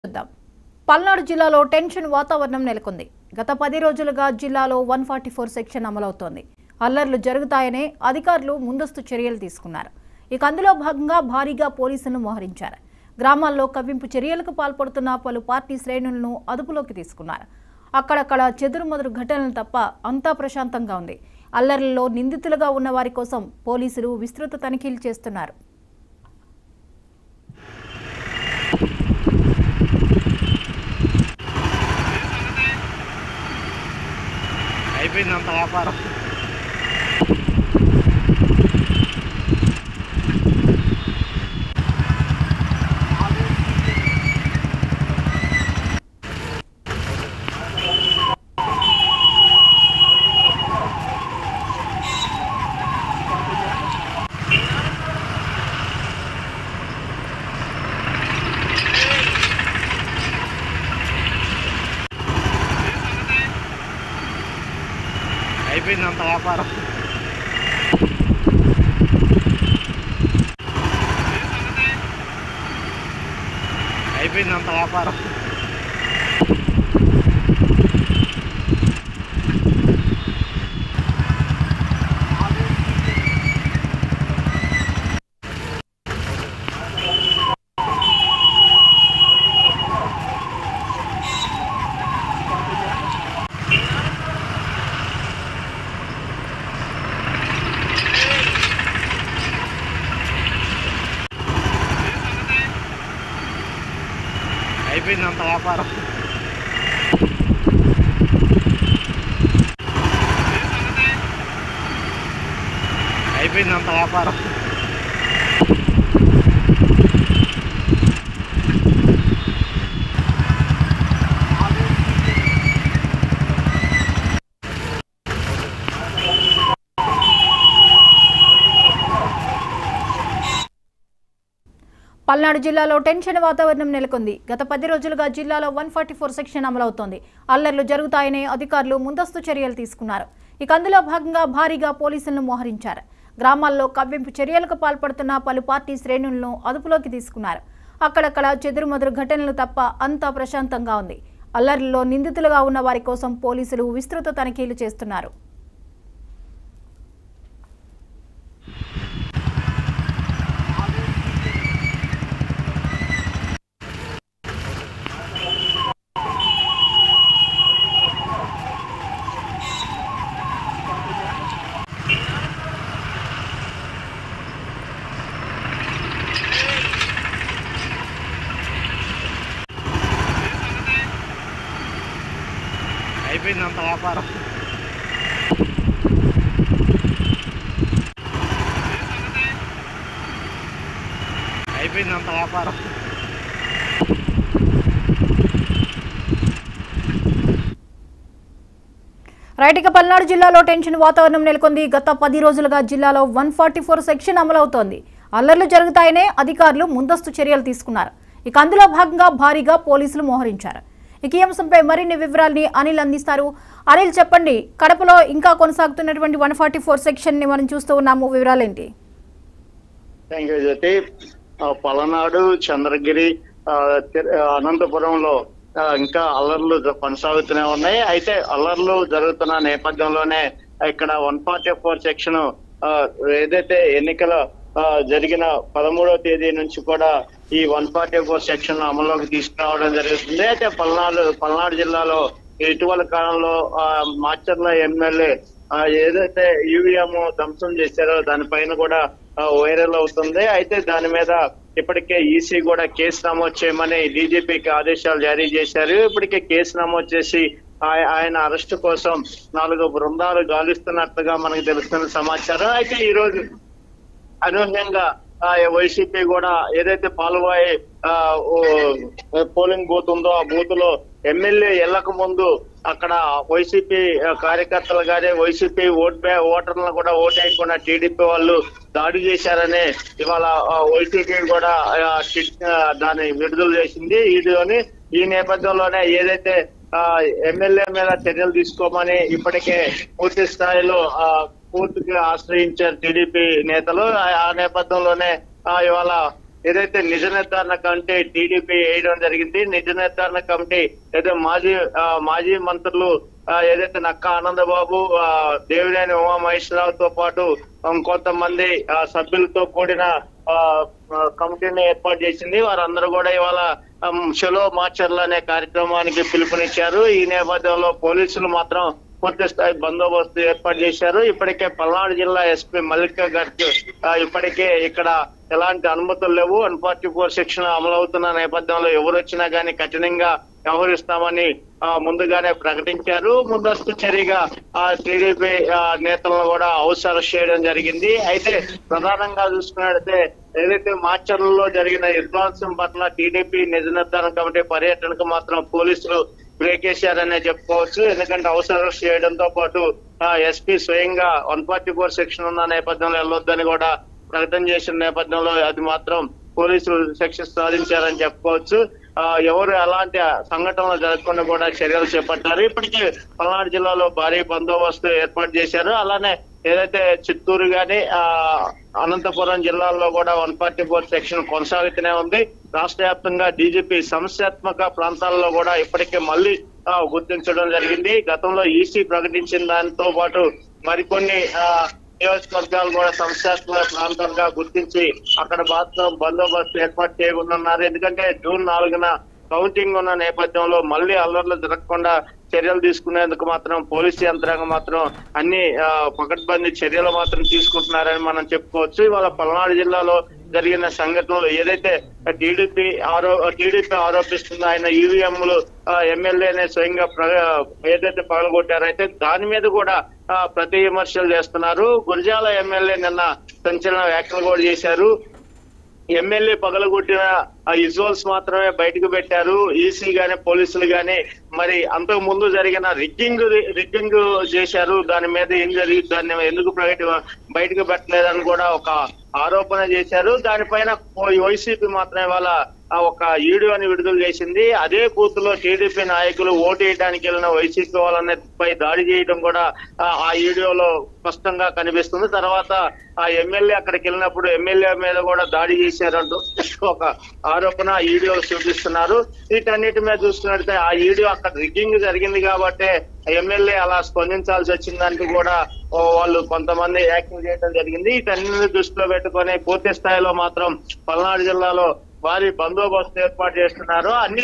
చూద్దాం పల్నాడు జిల్లాలో టెన్షన్ వాతావరణం నెలకొంది గత పది రోజులుగా జిల్లాలో వన్ ఫార్టీ ఫోర్ సెక్షన్ అమలవుతోంది అల్లర్లు జరుగుతాయనే అధికారులు ముందస్తు చర్యలు తీసుకున్నారు ఇక అందులో భాగంగా భారీగా పోలీసులను మోహరించారు గ్రామాల్లో కవ్వింపు చర్యలకు పాల్పడుతున్న పలు పార్టీ శ్రేణులను అదుపులోకి తీసుకున్నారు అక్కడక్కడ చెదురుమదురు ఘటనలు తప్ప అంతా ప్రశాంతంగా ఉంది అల్లర్లలో నిందితులుగా ఉన్న వారి కోసం పోలీసులు విస్తృత తనిఖీలు చేస్తున్నారు అయిపోయింది అంత వ్యాపారం అయిపోయింది అంత వ్యాపారం అయిపోయింది అంత వ్యాపారం అయిపోయింది అంత వ్యాపారం అయిపోయింది అంత వ్యాపారం పల్నాడు జిల్లాలో టెన్షన్ వాతావరణం నెలకొంది గత పది రోజులుగా జిల్లాలో వన్ ఫార్టీ ఫోర్ సెక్షన్ అమలవుతోంది అల్లర్లు జరుగుతాయనే అధికారులు ముందస్తు చర్యలు తీసుకున్నారు ఇక అందులో భాగంగా భారీగా పోలీసులను మోహరించారు గ్రామాల్లో కవ్వింపు చర్యలకు పాల్పడుతున్న పలు పార్టీ శ్రేణులను అదుపులోకి తీసుకున్నారు అక్కడక్కడ చెదురుమదురు ఘటనలు తప్ప అంతా ప్రశాంతంగా ఉంది అల్లర్లలో నిందితులుగా ఉన్న వారి కోసం పోలీసులు విస్తృత తనిఖీలు చేస్తున్నారు అయిపోయింది అంత వ్యాపారం అయిపోయింది అంత వ్యాపారం రైట్ ఇక పల్నాడు జిల్లాలో టెన్షన్ వాతావరణం నెలకొంది గత పది రోజులుగా జిల్లాలో వన్ ఫార్టీ ఫోర్ సెక్షన్ అమలవుతోంది అల్లర్లు జరుగుతాయనే అధికారులు ముందస్తు చర్యలు తీసుకున్నారు ఇక అందులో భాగంగా భారీగా పోలీసులు మోహరించారు ఇక ఈ అంశంపై మరిన్ని వివరాల్ని అనిల్ అందిస్తారు అనిల్ చెప్పండి కడపలో ఇంకా కొనసాగుతున్నటువంటి వన్ ఫార్టీ ఫోర్ సెక్షన్ ని మనం చూస్తూ ఉన్నాము వివరాలేంటి థ్యాంక్ యూ జ్యోతి ఆ, పలనాడు చంద్రగిరి ఆ, తిరు- ఆ, అనంతపురంలో ఆ, ఇంకా అల్లర్లు జ- కొనసాగుతూనే ఉన్నాయి అయితే అల్లర్లు జరుగుతున్న నేపథ్యంలోనే ఇక్కడ వన్ ఫార్టీ ఫోర్ సెక్షన్ ఏదైతే ఎన్నికల ఆ, జరిగిన పదమూడవ తేదీ నుంచి కూడా ఈ వన్ ఫార్టీ ఫోర్ సెక్షన్ అమల్లోకి తీసుకురావడం జరుగుతుంది అయితే పల్నాడు పల్నాడు జిల్లాలో ఇటీవల కాలంలో ఆ, మాచర్ల ఎమ్మెల్యే ఆ, ఏదైతే ఈవీఎం ధ్వంసం చేశారో దానిపైన కూడా ఆ, వైరల్ అవుతుంది అయితే దాని మీద ఇప్పటికే ఈసీ కూడా కేసు నమోదు చేయమని డీజీపీకి ఆదేశాలు జారీ చేశారు ఇప్పటికే కేసు నమోదు చేసి ఆయ- ఆయన అరెస్ట్ కోసం నాలుగు బృందాలు గాలిస్తున్నట్టుగా మనకు తెలుస్తున్న సమాచారం అయితే ఈ రోజు అనూహ్యంగా ఆ, వైసీపీ కూడా ఏదైతే పాల్వాయి ఆ, ఓ, పోలింగ్ బూత్ ఉందో ఆ బూత్ లో ఎమ్మెల్యే ఎల్లక ముందు అక్కడ వైసీపీ కార్యకర్తలు గానే వైసీపీ ఓట్ బ్యా- ఓటర్లను కూడా ఓటేయకుండా టీడీపీ వాళ్ళు దాడి చేశారని ఇవాళ ఆ, వైసీపీ కూడా ఆ, కిట్- ఆ, దాన్ని విడుదల చేసింది ఇదిని ఈ నేపథ్యంలోనే ఏదైతే ఆ ఎమ్మెల్యే మీద చర్యలు తీసుకోమని ఇప్పటికే పూర్తి స్థాయిలో ఆ పూర్తిగా ఆశ్రయించారు టీడీపీ నేతలు ఆ- ఆ నేపథ్యంలోనే ఆ, ఇవాళ ఏదైతే నిజ నిర్ధారణ కమిటీ టీడీపీ వేయడం జరిగింది నిజ నిర్ధారణ కమిటీ ఏదైతే మాజీ ఆ, మాజీ మంత్రులు ఆ, ఏదైతే నక్క ఆనందబాబు ఆ, దేవినేని ఉమామహేశ్వరరావుతో పాటు కొంతమంది సభ్యులతో కూడిన ఆ, ఆ, కమిటీని ఏర్పాటు చేసింది వారందరూ కూడా ఇవాళ ఆమ్, చలో మార్చర్లు అనే కార్యక్రమానికి పిలుపునిచ్చారు ఈ నేపథ్యంలో పోలీసులు మాత్రం పూర్తి స్థాయి బందోబస్తు ఏర్పాటు చేశారు ఇప్పటికే పల్నాడు జిల్లా ఎస్పీ మల్లిక గారికి ఆ, ఇప్పటికే ఇక్కడ ఎలాంటి అనుమతులు లేవు వన్ ఫార్టీ ఫోర్ సెక్షన్ అమలవుతున్న నేపథ్యంలో ఎవరు వచ్చినా గానీ కఠినంగా వ్యవహరిస్తామని ఆ, ముందుగానే ప్రకటించారు ముందస్తు చర్యగా ఆ టీడీపీ నేతలను కూడా హౌస్ అరెస్ట్ చేయడం జరిగింది అయితే ప్రధానంగా చూసుకున్నట్లయితే ఏదైతే మార్చర్లలో జరిగిన విధ్వంసం పట్ల టీడీపీ నిజ నిర్ధారణ కమిటీ పర్యటనకు మాత్రం పోలీసులు బ్రేక్ వేశారనే చెప్పుకోవచ్చు ఎందుకంటే హౌస్ అరెస్ట్ చేయడంతో పాటు ఎస్పీ స్వయంగా వన్ ఫార్టీ ఫోర్ సెక్షన్ ఉన్న నేపథ్యంలో వెళ్ళొద్దని కూడా ప్రకటన చేసిన నేపథ్యంలో అది మాత్రం పోలీసులు సెక్షన్ సాధించారని చెప్పుకోవచ్చు ఆ, ఎవరు ఎలాంటి సంఘటనలు జరగకుండా కూడా చర్యలు చేపట్టారు ఇప్పటికే పల్నాడు జిల్లాలో భారీ బందోబస్తు ఏర్పాటు చేశారు అలానే ఏదైతే చిత్తూరు గాని ఆ అనంతపురం జిల్లాల్లో కూడా వన్ ఫార్టీ ఫోర్ సెక్షన్ కొనసాగుతూనే ఉంది రాష్ట్ర వ్యాప్తంగా డీజీపీ సమస్యాత్మక ప్రాంతాల్లో కూడా ఇప్పటికే మళ్ళీ ఆ, గుర్తించడం జరిగింది గతంలో ఈసీ ప్రకటించిన దానితో పాటు మరికొన్ని ఆ, నియోజకవర్గాలు కూడా సంస్థాత్మక ప్రాంతాలుగా గుర్తించి అక్కడ మాత్రం బందోబస్తు ఏర్పాటు చేయనున్నారు ఎందుకంటే జూన్ నాలుగున కౌంటింగ్ ఉన్న నేపథ్యంలో మళ్ళీ అల్లర్లు జరగకుండా చర్యలు తీసుకునేందుకు మాత్రం పోలీసు యంత్రాంగం మాత్రం అన్ని ఆ, పకడ్బందీ చర్యలు మాత్రం తీసుకుంటున్నారని మనం చెప్పుకోవచ్చు ఇవాళ పల్నాడు జిల్లాలో జరిగిన సంఘటనలు ఏదైతే టీడీపీ ఆరో టీడీపీ ఆరోపిస్తుందో ఆయన ఈవీఎంలు ఎమ్మెల్యేనే స్వయంగా ప్ర- ఏదైతే పగలగొట్టారో అయితే దాని మీద కూడా ఆ, ప్రతి విమర్శలు చేస్తున్నారు గురజాల ఎమ్మెల్యే నిన్న సంచలన వ్యాఖ్యలు కూడా చేశారు ఎమ్మెల్యే పగలగొట్టిన ఆ విజువల్స్ మాత్రమే బయటకు పెట్టారు ఈసీ గాని పోలీసులు గాని మరి అంతకు ముందు జరిగిన రిగ్గింగ్ రిగ్గింగ్ చేశారు దాని మీద ఏం జరిగి దాన్ని ఎందుకు ప్రకటి బయటకు పెట్టలేదని కూడా ఒక ఆరోపణ చేశారు దానిపైన వైసీపీ మాత్రం ఇవాళ ఆ ఒక వీడియోని విడుదల చేసింది అదే బూత్ లో టీడీపీ నాయకులు ఓటు వేయడానికి వెళ్ళిన వైసీపీ వాళ్ళని పై దాడి చేయడం కూడా ఆ ఆ వీడియోలో స్పష్టంగా కనిపిస్తుంది తర్వాత ఆ ఎమ్మెల్యే అక్కడికి వెళ్ళినప్పుడు ఎమ్మెల్యే మీద కూడా దాడి చేశారంటూ ఒక ఆరోపణ ఆ వీడియో చూపిస్తున్నారు వీటన్నిటి మీద చూస్తున్నట్లయితే ఆ వీడియో అక్కడ రిగ్గింగ్ జరిగింది కాబట్టి ఎమ్మెల్యే అలా స్పందించాల్సి వచ్చిందంటూ కూడా ఓ వాళ్ళు కొంతమంది యాక్టివ్ చేయడం జరిగింది వీటన్నిటిని దృష్టిలో పెట్టుకొని పూర్తి స్థాయిలో మాత్రం పల్నాడు జిల్లాలో వారి బందోబస్తు ఏర్పాటు చేస్తున్నారు అన్ని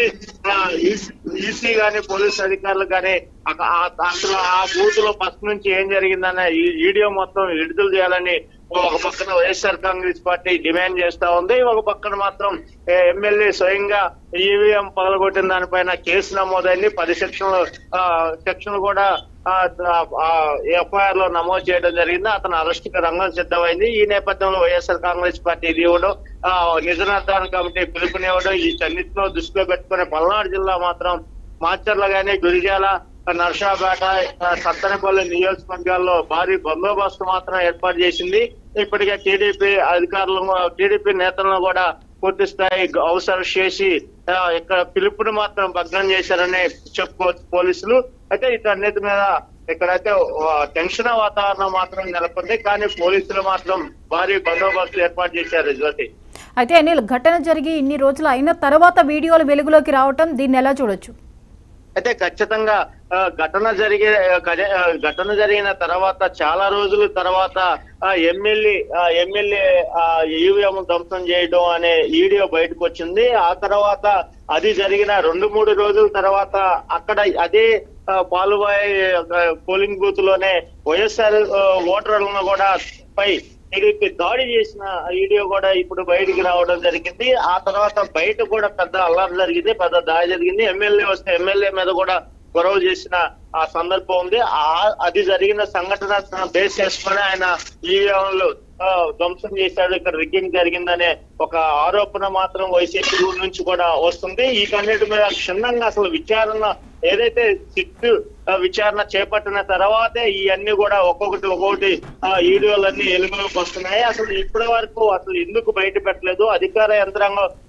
ఈసీ గాని పోలీస్ అధికారులు గాని అక- ఆ- అసలు ఆ బూత్ లో ఫస్ట్ నుంచి ఏం జరిగిందన్న ఈ వీడియో మొత్తం విడుదల చేయాలని ఒక పక్కన వైఎస్ఆర్ కాంగ్రెస్ పార్టీ డిమాండ్ చేస్తా ఉంది ఒక పక్కన మాత్రం ఏ, ఎమ్మెల్యే స్వయంగా ఈవీఎం పగలగొట్టిన దానిపైన కేసు నమోదైంది పది సెక్షన్లు ఆ, సెక్షన్లు కూడా ఎఫ్ఐఆర్ లో నమోదు చేయడం జరిగింది అతను అరెస్ట్ కి రంగం సిద్ధమైంది ఈ నేపథ్యంలో వైఎస్ఆర్ కాంగ్రెస్ పార్టీ ఇది ఇవ్వడం ఆ, నిజ నిర్ధారణ కమిటీ పిలుపునివ్వడం ఈ చన్నిటిలో దృష్టిలో పెట్టుకుని పల్నాడు జిల్లా మాత్రం మాచర్ల గాని గురిజాల నర్షాపేట ఆ, సత్తెనపల్లి నియోజకవర్గాల్లో భారీ బందోబస్తు మాత్రం ఏర్పాటు చేసింది ఇప్పటికే టీడీపీ అధికారులను టీడీపీ నేతలను కూడా పూర్తి స్థాయి అవసరం చేసి ఆ, ఇక్కడ పిలుపుని మాత్రం భగ్నం చేశారని చెప్పుకోవచ్చు పోలీసులు అయితే వీటన్నిటి మీద ఇక్కడైతే ఆ, టెన్షన్ వాతావరణం మాత్రం నెలకొంది కానీ పోలీసులు మాత్రం భారీ బందోబస్తు ఏర్పాటు చేశారు జ్యోతి అయితే అనిల్ ఘటన జరిగి ఇన్ని రోజులు అయిన తర్వాత వీడియోలు వెలుగులోకి రావటం దీన్ని ఎలా చూడొచ్చు అయితే ఖచ్చితంగా ఆ, ఘటన జరిగే ఆ, గజ- ఆ, ఘటన జరిగిన తర్వాత చాలా రోజుల తర్వాత ఆ, ఎమ్మెల్యే ఆ, ఎమ్మెల్యే ఆ, ఈవీఎం ధ్వంసం చేయడం అనే వీడియో బయటకు వచ్చింది ఆ తర్వాత అది జరిగిన రెండు మూడు రోజుల తర్వాత అక్కడ అదే ఆ, పాలుబాయి ఆ, పోలింగ్ బూత్ లోనే వైఎస్ఆర్ ఆ, ఓటర్లను కూడా పై టీడీపీ దాడి చేసిన వీడియో కూడా ఇప్పుడు బయటికి రావడం జరిగింది ఆ తర్వాత బయట కూడా పెద్ద అల్లరి జరిగింది పెద్ద దాడి జరిగింది ఎమ్మెల్యే వస్తే ఎమ్మెల్యే మీద కూడా గొడవ చేసిన ఆ సందర్భం ఉంది ఆ అది జరిగిన సంఘటన బేస్ చేసుకుని ఆయన ఈవీఎంలు ఆ, ధ్వంసం చేశాడు ఇక్కడ రిగ్గింగ్ జరిగిందనే ఒక ఆరోపణ మాత్రం వైసీపీ నుంచి కూడా వస్తుంది ఈ కన్నిటి మీద క్షుణ్ణంగా అసలు విచారణ ఏదైతే సిట్ ఆ, విచారణ చేపట్టిన తర్వాతే ఇవన్నీ కూడా ఒక్కొక్కటి ఒక్కొక్కటి ఆ, వీడియోలన్నీ ఎలుగులోకి వస్తున్నాయి అసలు ఇప్పటి వరకు అసలు ఎందుకు బయట పెట్టలేదు అధికార యంత్రాంగం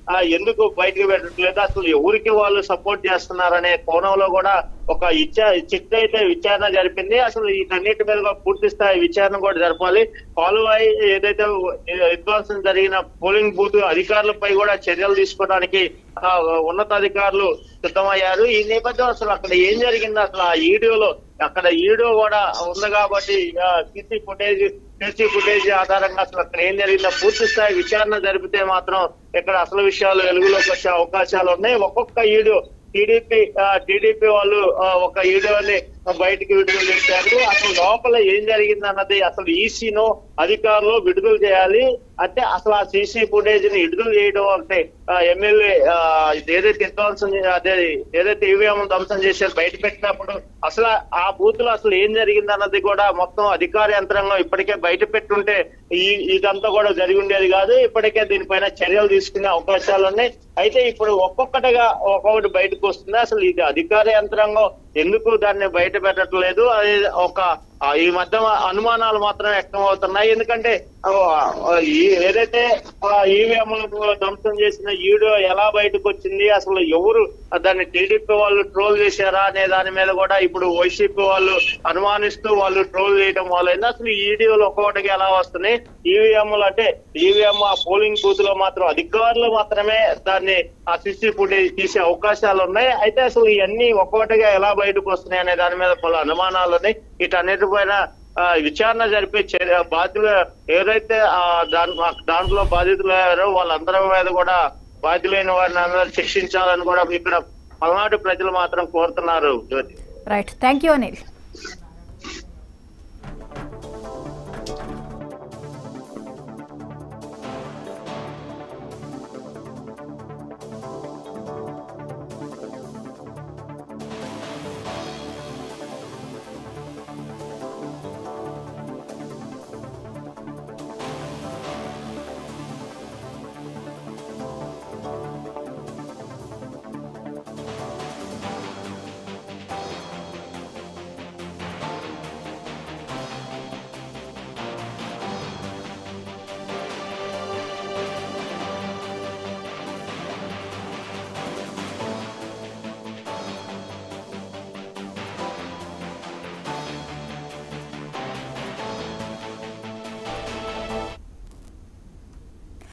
ఆ, ఎందుకు బయటకు పెట్టట్లేదు అసలు ఎవరికి వాళ్ళు సపోర్ట్ చేస్తున్నారనే కోణంలో కూడా ఒక ఇచ్చా చిట్ అయితే విచారణ జరిపింది అసలు వీటన్నిటి మీద కూడా పూర్తి స్థాయి విచారణ కూడా జరపాలి కాలువాయి ఏదైతే విధ్వంసం జరిగిన పోలింగ్ బూత్ అధికారులపై కూడా చర్యలు తీసుకోవడానికి ఆ, ఉన్నతాధికారులు సిద్ధమయ్యారు ఈ నేపథ్యం అసలు అక్కడ ఏం జరిగింది అసలు ఆ వీడియోలో అక్కడ వీడియో కూడా ఉంది కాబట్టి సీసీ ఫుటేజ్ సీసీ ఫుటేజ్ ఆధారంగా అసలు అక్కడ ఏం జరిగిందో పూర్తి స్థాయి విచారణ జరిపితే మాత్రం ఇక్కడ అసలు విషయాలు వెలుగులోకి వచ్చే అవకాశాలు ఉన్నాయి ఒక్కొక్క వీడియో టీడీపీ టీడీపీ వాళ్ళు ఆ, ఒక వీడియోని బయటికి విడుదల చేశారు అసలు లోపల ఏం జరిగింది అన్నది అసలు ఈసీను అధికారులు విడుదల చేయాలి అంటే అసలు ఆ సీసీ ఫుటేజ్ ని విడుదల చేయడం అంటే ఎమ్మెల్యే ఏదైతే విధ్వంసం చే- అదే ఏదైతే ఈవీఎం ధ్వంసం చేశారు బయట పెట్టినప్పుడు అసలు ఆ బూత్ లో అసలు ఏం జరిగింది అన్నది కూడా మొత్తం అధికార యంత్రాంగం ఇప్పటికే బయట పెట్టుంటే ఈ ఇదంతా కూడా జరిగి ఉండేది కాదు ఇప్పటికే దీనిపైన చర్యలు తీసుకునే అవకాశాలు ఉన్నాయి అయితే ఇప్పుడు ఒక్కొక్కటిగా ఒక్కొక్కటి బయటకు వస్తుంది అసలు ఇది అధికార యంత్రాంగం ఎందుకు దాన్ని బయట పెట్టట్లేదు అది ఒక ఆ, ఈ మధ్య అనుమానాలు మాత్రం వ్యక్తం అవుతున్నాయి ఎందుకంటే ఆ, ఆ, ఈ ఏదైతే ఈవీఎం ధ్వంసం చేసిన వీడియో ఎలా బయటకు వచ్చింది అసలు ఎవరు దాన్ని టీడీపీ వాళ్ళు ట్రోల్ చేశారా అనే దాని మీద కూడా ఇప్పుడు వైసీపీ వాళ్ళు అనుమానిస్తూ వాళ్ళు ట్రోల్ చేయడం మొదలైంది అసలు ఈ వీడియోలు ఒక్కొక్కటికి ఎలా వస్తున్నాయి ఈవీఎంలు అంటే ఈవీఎం ఆ పోలింగ్ బూత్ లో మాత్రం అధికారులు మాత్రమే దాన్ని ఆ సిసి ఫుటేజ్ తీసే అవకాశాలు ఉన్నాయి అయితే అసలు ఇవన్నీ ఒక్కొక్కటిగా ఎలా బయటకు వస్తున్నాయి అనే దాని మీద పలు అనుమానాలు ఉన్నాయి వీటన్నిటిపైన ఆ, విచారణ జరిపే చర్య బాధ్యులు ఎవరైతే ఆ దాని దాంట్లో బాధితులు అయ్యారో వాళ్ళందరి మీద కూడా బాధ్యులైన వారిని అందరూ శిక్షించాలని కూడా ఇక్కడ పల్నాడు ప్రజలు మాత్రం కోరుతున్నారు Jyothi right thank you Anil